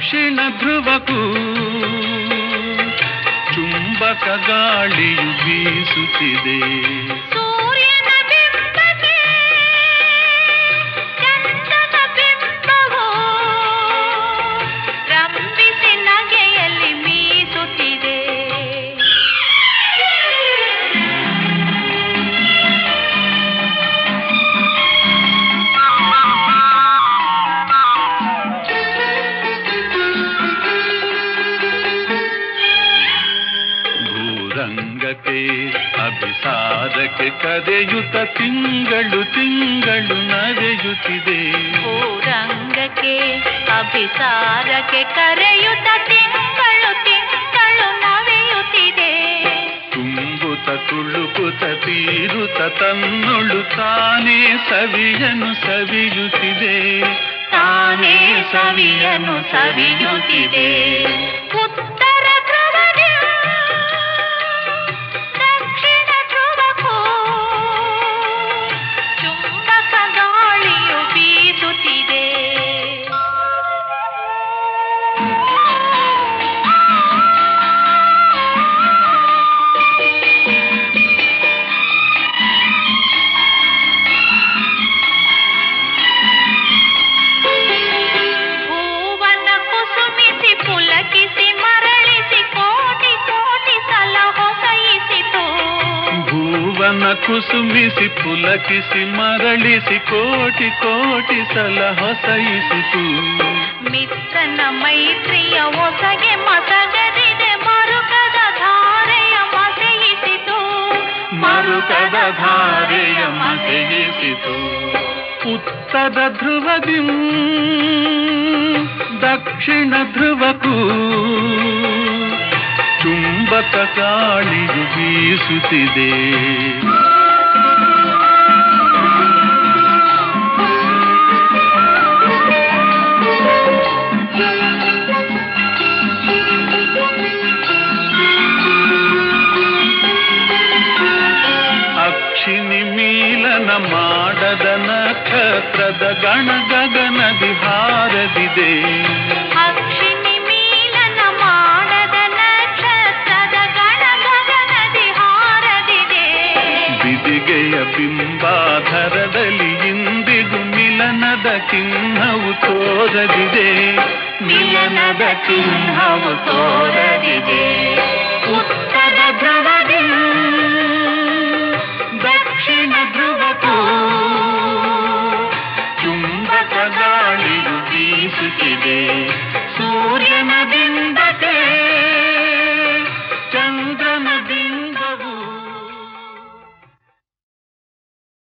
ದಕ್ಷಿಣ ಧ್ರುವಕ್ಕೂ ಚುಂಬಕ ಗಾಳಿಯು ಬೀಸುತ್ತಿದೆ ಸೂರ್ಯನ ಬಿಂಬಕ್ಕೆ ಚಂದ್ರನ ಬಿಂಬವು ರಂಭಿಸಿ ನಗೆಯಲ್ಲಿ ಮೀಸುತ್ತಿದೆ ಭೂರಂಗಕ್ಕೆ ಅಭಿಸಾರಕ್ಕೆ ಕರೆಯುತ್ತ ತಿಂಗಳು ತಿಂಗಳು ನವೆಯುತ್ತಿದೆ ರಂಗಕ್ಕೆ ಅಭಿಸಾರಕ್ಕೆ ಕರೆಯುತ್ತ ತಿಂಗಳು ತಿಂಗಳು ನವೆಯುತ್ತಿದೆ ತುಂಬುತ್ತ ತುಳುಕುತ್ತ ತೀರುತ್ತ ತನ್ನೊಳು ತಾನೇ ಸವಿಯನು ಸವಿಯುತ್ತಿದೆ ತಾನೇ ಸವಿಯನು ಸವಿಯುತ್ತಿದೆ ಉತ್ತರ ಧ್ರುವದಿ ದಕ್ಷಿಣ ಧ್ರುವಕ್ಕೂ ಚುಂಬಕ ಗಾಳಿಯು ಬೀಸುತ್ತಿದೆ ಹೂವನ ಕುಸುಮಿಸಿ ಪುಲಕಿಸಿ ಮರಳಿಸಿ ಕೋಟಿ ಕೋಟಿ ಸಲ ಹೊಸೈಸಿತು ಭೂವನ ಕುಸುಮಿಸಿ ಪುಲಕಿಸಿ ಮರಳಿಸಿ ಕೋಟಿ ಕೋಟಿ ಸಲ ಹೊಸೈಸಿತು ಮಿತ್ರನ ಮೈತ್ರಿಯ ಒಸಗೆ ಮಸಗದಿದೆ ಮರುಕದ ಧಾರೆಯ ಮಸೆಯಿಸಿತು ಮರುಕದ ಧಾರೆಯ ಮಸೆಯಿಸಿತು ಉತ್ತರ ಧ್ರುವದಿ ದಕ್ಷಿಣ ಧ್ರುವಕ್ಕೂ ಚುಂಬಕ ಗಾಳಿಯು ಬೀಸುತ್ತಿದೆ ಅಕ್ಷಿನಿ ಮೀಲನ ಮಾಡದ ನಕ್ಷತ್ರದ ಗಣ ಗಗನದಿ ಹಾರದಿದೆ ಅಕ್ಷಿಣಿ ಮೀಲನ ಮಾಡದ ನಕ್ಷತ್ರದ ಗಣ ಗಗನದಿ ಹಾರದಿದೆ ಬಿದಿಗೆಯ ಬಿಂಬಾಧರದಲ್ಲಿ ಇಂದಿಗೂ ಮಿಲನದ ಚಿಹ್ನವು ತೋರದಿದೆ ಮಿಲನದ ಚಿಹ್ನವು ತೋರದಿದೆ ಉತ್ತರ ಧ್ರುವ